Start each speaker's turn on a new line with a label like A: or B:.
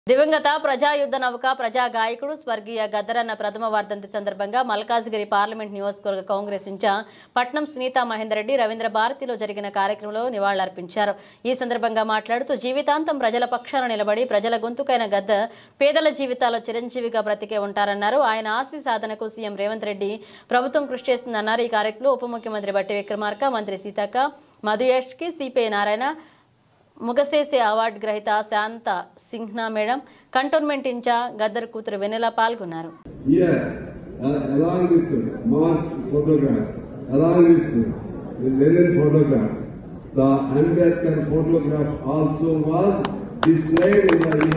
A: దివంగత ప్రజాయుద్ధ నౌక ప్రజా గాయకుడు స్వర్గీయ గద్దరన్న ప్రథమ వర్ధంతి సందర్భంగా మల్కాజ్గిరి పార్లమెంట్ నియోజకవర్గ కాంగ్రెస్ ఇన్ఛార్జ్ పట్నం సునీతా మహేందర్ రెడ్డి రవీంద్ర భారతిలో జరిగిన కార్యక్రమంలో నివాళులర్పించారు ఈ సందర్భంగా మాట్లాడుతూ జీవితాంతం ప్రజల పక్షాన నిలబడి ప్రజల గొంతుకైన గద్ద పేదల జీవితాల్లో చిరంజీవిగా బ్రతికే ఉంటారన్నారు ఆయన ఆశీ సాధనకు సీఎం రేవంత్ రెడ్డి ప్రభుత్వం కృషి చేస్తుందన్నారు ఈ కార్యక్రమంలో ఉప ముఖ్యమంత్రి బట్టి విక్రమార్క మంత్రి సీతక్క మధుయేష్కి సిపిఐ నారాయణ ముగసేసే అవార్డు గ్రహీత శాంత సింహ్నా మేడం కంటోన్మెంట్ ఇన్ఛార్జ్ గద్దర్ కూతురు వెన్నెల పాల్గొన్నారు
B: Here, uh, along with Mark's photograph, along with the Lenin photograph, the Ambedkar photograph also was displayed in the